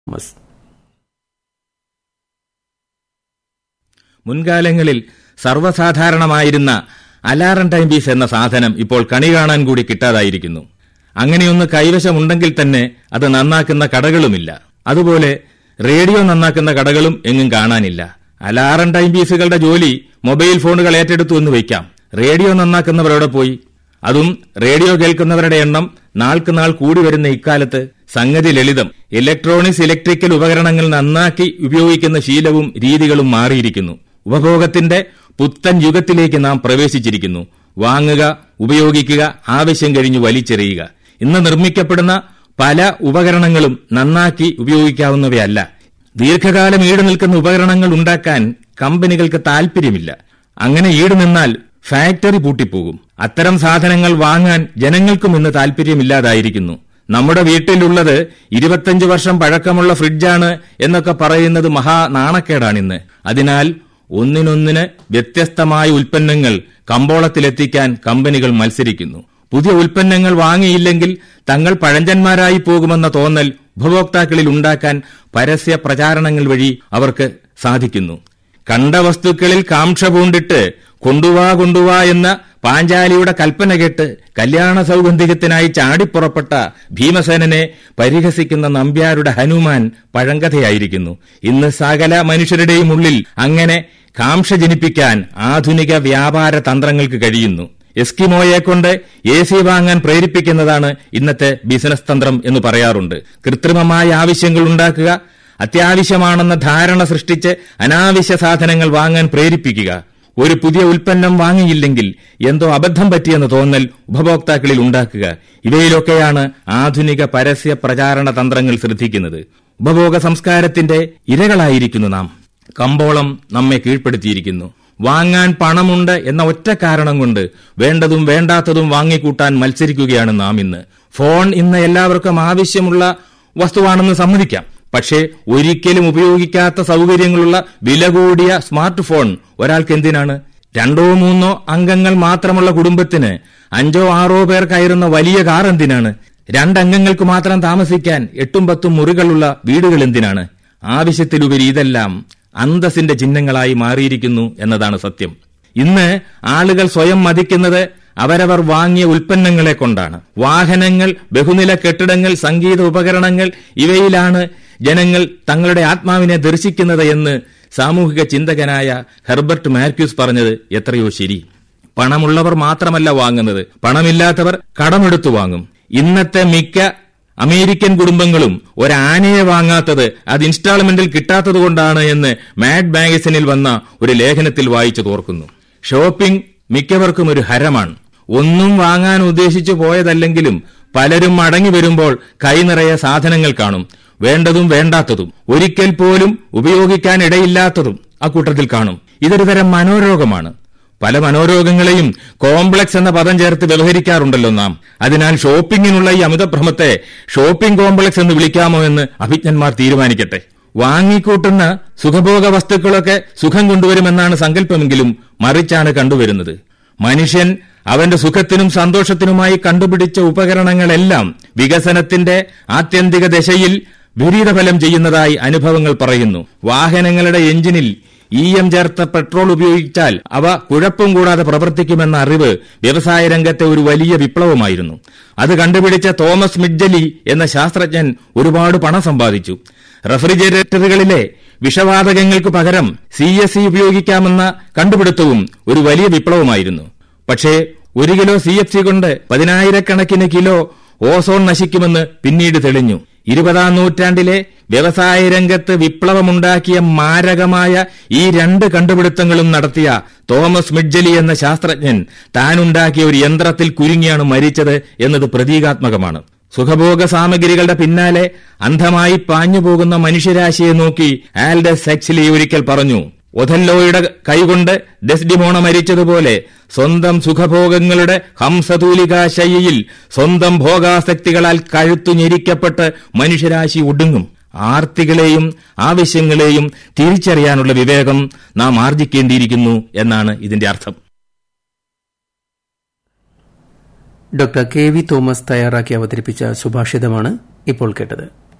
Thomas മുൻകാലങ്ങളിൽ സർവ്വസാധാരണമായിരുന്ന alarm time piece എന്ന സാധനം ഇപ്പോൾ കണി കാണാൻ കൂടി കിട്ടാതായിരിക്കുന്നു അങ്ങനെയൊന്ന് കൈവശമുണ്ടെങ്കിൽ തന്നെ അത് നന്നാക്കുന്ന കടകളുമില്ല അതുപോലെ റേഡിയോ നന്നാക്കുന്ന കടകളും എങ്ങും കാണാനില്ല അലാറം ടൈം പീസുകളുടെ ജോലി മൊബൈൽ ഫോണുകൾ ഏറ്റെടുത്തു എന്ന് വയ്ക്കാം റേഡിയോ നന്നാക്കുന്നവരോടെ പോയി അതും റേഡിയോ കേൾക്കുന്നവരുടെ എണ്ണം നാൾക്ക് നാൾ കൂടി വരുന്ന ഇക്കാലത്ത് സംഗതി ലളിതം ഇലക്ട്രോണിക്സ് ഇലക്ട്രിക്കൽ ഉപകരണങ്ങൾ നന്നാക്കി ഉപയോഗിക്കുന്ന ശീലവും രീതികളും മാറിയിരിക്കുന്നു ഉപഭോഗത്തിന്റെ പുത്തൻ യുഗത്തിലേക്ക് നാം പ്രവേശിച്ചിരിക്കുന്നു വാങ്ങുക ഉപയോഗിക്കുക ആവശ്യം കഴിഞ്ഞ് വലിച്ചെറിയുക ഇന്ന് നിർമ്മിക്കപ്പെടുന്ന പല ഉപകരണങ്ങളും നന്നാക്കി ഉപയോഗിക്കാവുന്നവയല്ല ദീർഘകാലം ഈട് നിൽക്കുന്ന ഉപകരണങ്ങൾ ഉണ്ടാക്കാൻ കമ്പനികൾക്ക് താൽപ്പര്യമില്ല അങ്ങനെ ഈട് നിന്നാൽ ഫാക്ടറി പൂട്ടിപ്പോകും അത്തരം സാധനങ്ങൾ വാങ്ങാൻ ജനങ്ങൾക്കും ഇന്ന് താൽപ്പര്യമില്ലാതായിരിക്കുന്നു നമ്മുടെ വീട്ടിലുള്ളത് ഇരുപത്തഞ്ച് വർഷം പഴക്കമുള്ള ഫ്രിഡ്ജാണ് എന്നൊക്കെ പറയുന്നത് മഹാ നാണക്കേടാണിന്ന് അതിനാൽ ഒന്നിനൊന്നിന് വ്യത്യസ്തമായ ഉൽപ്പന്നങ്ങൾ കമ്പോളത്തിലെത്തിക്കാൻ കമ്പനികൾ മത്സരിക്കുന്നു പുതിയ ഉൽപ്പന്നങ്ങൾ വാങ്ങിയില്ലെങ്കിൽ തങ്ങൾ പഴഞ്ചന്മാരായി പോകുമെന്ന തോന്നൽ ഉപഭോക്താക്കളിൽ ഉണ്ടാക്കാൻ പരസ്യ പ്രചാരണങ്ങൾ വഴി അവർക്ക് സാധിക്കുന്നു കണ്ട വസ്തുക്കളിൽ കാംക്ഷ പൂണ്ടിട്ട് കൊണ്ടുവാ കൊണ്ടുവാ എന്ന പാഞ്ചാലിയുടെ കൽപ്പന കേട്ട് കല്യാണ സൗഗന്ധികത്തിനായി ചാടിപ്പുറപ്പെട്ട ഭീമസേനനെ പരിഹസിക്കുന്ന നമ്പ്യാരുടെ ഹനുമാൻ പഴങ്കഥയായിരിക്കുന്നു ഇന്ന് സകല മനുഷ്യരുടെയും ഉള്ളിൽ അങ്ങനെ കാംക്ഷ ജനിപ്പിക്കാൻ ആധുനിക വ്യാപാര തന്ത്രങ്ങൾക്ക് കഴിയുന്നു എസ്കിമോയെ കൊണ്ട് എ സി വാങ്ങാൻ പ്രേരിപ്പിക്കുന്നതാണ് ഇന്നത്തെ ബിസിനസ് തന്ത്രം എന്ന് പറയാറുണ്ട് കൃത്രിമമായ ആവശ്യങ്ങൾ ഉണ്ടാക്കുക അത്യാവശ്യമാണെന്ന ധാരണ സൃഷ്ടിച്ച് അനാവശ്യ സാധനങ്ങൾ വാങ്ങാൻ പ്രേരിപ്പിക്കുക ഒരു പുതിയ ഉൽപ്പന്നം വാങ്ങിയില്ലെങ്കിൽ എന്തോ അബദ്ധം പറ്റിയെന്ന് തോന്നൽ ഉപഭോക്താക്കളിൽ ഉണ്ടാക്കുക ഇവയിലൊക്കെയാണ് ആധുനിക പരസ്യ പ്രചാരണ തന്ത്രങ്ങൾ ശ്രദ്ധിക്കുന്നത് ഉപഭോഗ സംസ്കാരത്തിന്റെ ഇരകളായിരിക്കുന്നു നാം കമ്പോളം നമ്മെ കീഴ്പ്പെടുത്തിയിരിക്കുന്നു വാങ്ങാൻ പണമുണ്ട് എന്ന ഒറ്റ കാരണം കൊണ്ട് വേണ്ടതും വേണ്ടാത്തതും വാങ്ങിക്കൂട്ടാൻ മത്സരിക്കുകയാണ് നാം ഇന്ന് ഫോൺ ഇന്ന് എല്ലാവർക്കും ആവശ്യമുള്ള വസ്തുവാണെന്ന് സമ്മതിക്കാം പക്ഷേ ഒരിക്കലും ഉപയോഗിക്കാത്ത സൗകര്യങ്ങളുള്ള വില കൂടിയ സ്മാർട്ട് ഫോൺ ഒരാൾക്ക് എന്തിനാണ് രണ്ടോ മൂന്നോ അംഗങ്ങൾ മാത്രമുള്ള കുടുംബത്തിന് അഞ്ചോ ആറോ പേർ കയറുന്ന വലിയ കാർ എന്തിനാണ് രണ്ടംഗങ്ങൾക്ക് മാത്രം താമസിക്കാൻ എട്ടും പത്തും മുറികളുള്ള വീടുകൾ എന്തിനാണ് ആവശ്യത്തിലുപരി ഇതെല്ലാം അന്തസ്സിന്റെ ചിഹ്നങ്ങളായി മാറിയിരിക്കുന്നു എന്നതാണ് സത്യം ഇന്ന് ആളുകൾ സ്വയം മതിക്കുന്നത് അവരവർ വാങ്ങിയ ഉൽപ്പന്നങ്ങളെ കൊണ്ടാണ് വാഹനങ്ങൾ ബഹുനില കെട്ടിടങ്ങൾ സംഗീത ഉപകരണങ്ങൾ ഇവയിലാണ് ജനങ്ങൾ തങ്ങളുടെ ആത്മാവിനെ ദർശിക്കുന്നത് എന്ന് സാമൂഹിക ചിന്തകനായ ഹെർബർട്ട് മാർക്യൂസ് പറഞ്ഞത് എത്രയോ ശരി പണമുള്ളവർ മാത്രമല്ല വാങ്ങുന്നത് പണമില്ലാത്തവർ കടമെടുത്തു വാങ്ങും ഇന്നത്തെ മിക്ക അമേരിക്കൻ കുടുംബങ്ങളും ഒരാനയെ വാങ്ങാത്തത് അത് ഇൻസ്റ്റാൾമെന്റിൽ കിട്ടാത്തത് കൊണ്ടാണ് എന്ന് മാഡ് മാഗസിനിൽ വന്ന ഒരു ലേഖനത്തിൽ വായിച്ചു തോർക്കുന്നു ഷോപ്പിംഗ് മിക്കവർക്കും ഒരു ഹരമാണ് ഒന്നും വാങ്ങാൻ ഉദ്ദേശിച്ചു പോയതല്ലെങ്കിലും പലരും മടങ്ങി വരുമ്പോൾ കൈനിറയെ സാധനങ്ങൾ കാണും വേണ്ടതും വേണ്ടാത്തതും ഒരിക്കൽ പോലും ഉപയോഗിക്കാൻ ഇടയില്ലാത്തതും അക്കൂട്ടത്തിൽ കാണും ഇതൊരു തരം മനോരോഗമാണ് പല മനോരോഗങ്ങളെയും കോംപ്ലക്സ് എന്ന പദം ചേർത്ത് വ്യവഹരിക്കാറുണ്ടല്ലോ നാം അതിനാൽ ഷോപ്പിംഗിനുള്ള ഈ അമിതഭ്രമത്തെ ഷോപ്പിംഗ് കോംപ്ലക്സ് എന്ന് വിളിക്കാമോ എന്ന് അഭിജ്ഞന്മാർ തീരുമാനിക്കട്ടെ വാങ്ങിക്കൂട്ടുന്ന സുഖഭോഗ വസ്തുക്കളൊക്കെ സുഖം കൊണ്ടുവരുമെന്നാണ് സങ്കല്പമെങ്കിലും മറിച്ചാണ് കണ്ടുവരുന്നത് മനുഷ്യൻ അവന്റെ സുഖത്തിനും സന്തോഷത്തിനുമായി കണ്ടുപിടിച്ച ഉപകരണങ്ങളെല്ലാം വികസനത്തിന്റെ ആത്യന്തിക ദശയിൽ വിപരീതഫലം ചെയ്യുന്നതായി അനുഭവങ്ങൾ പറയുന്നു വാഹനങ്ങളുടെ എഞ്ചിനിൽ ഇ എം ചേർത്ത പെട്രോൾ ഉപയോഗിച്ചാൽ അവ കുഴപ്പം കൂടാതെ പ്രവർത്തിക്കുമെന്ന അറിവ് വ്യവസായ രംഗത്തെ ഒരു വലിയ വിപ്ലവമായിരുന്നു അത് കണ്ടുപിടിച്ച തോമസ് മിഡ്ജലി എന്ന ശാസ്ത്രജ്ഞൻ ഒരുപാട് പണം സമ്പാദിച്ചു റെഫ്രിജറേറ്ററുകളിലെ വിഷവാതകങ്ങൾക്ക് പകരം സി എസ് സി ഉപയോഗിക്കാമെന്ന കണ്ടുപിടുത്തവും ഒരു വലിയ വിപ്ലവമായിരുന്നു പക്ഷേ ഒരു കിലോ സി എഫ് സി കൊണ്ട് പതിനായിരക്കണക്കിന് കിലോ ഓസോൺ നശിക്കുമെന്ന് പിന്നീട് തെളിഞ്ഞു ഇരുപതാം നൂറ്റാണ്ടിലെ വ്യവസായ രംഗത്ത് വിപ്ലവമുണ്ടാക്കിയ മാരകമായ ഈ രണ്ട് കണ്ടുപിടുത്തങ്ങളും നടത്തിയ തോമസ് മിഡ്ജലി എന്ന ശാസ്ത്രജ്ഞൻ താനുണ്ടാക്കിയ ഒരു യന്ത്രത്തിൽ കുരുങ്ങിയാണ് മരിച്ചത് എന്നത് പ്രതീകാത്മകമാണ് സുഖഭോഗ സാമഗ്രികളുടെ പിന്നാലെ അന്ധമായി പാഞ്ഞുപോകുന്ന മനുഷ്യരാശിയെ നോക്കി ആൽഡസ് സെക്സിലി ഒരിക്കൽ പറഞ്ഞു ഒഥല്ലോയുടെ കൈകൊണ്ട് ഡെസ്ഡിമോണ മരിച്ചതുപോലെ സ്വന്തം സുഖഭോഗങ്ങളുടെ ഹംസതൂലികാ ശൈലിയിൽ സ്വന്തം ഭോഗാസക്തികളാൽ കഴുത്തു ഞെരിക്കപ്പെട്ട് മനുഷ്യരാശി ഒടുങ്ങും ആർത്തികളെയും ആവശ്യങ്ങളെയും തിരിച്ചറിയാനുള്ള വിവേകം നാം ആർജിക്കേണ്ടിയിരിക്കുന്നു എന്നാണ് ഇതിന്റെ അർത്ഥം ഡോക്ടർ കെ വി തോമസ് തയ്യാറാക്കി അവതരിപ്പിച്ച സുഭാഷിതമാണ് ഇപ്പോൾ കേട്ടത്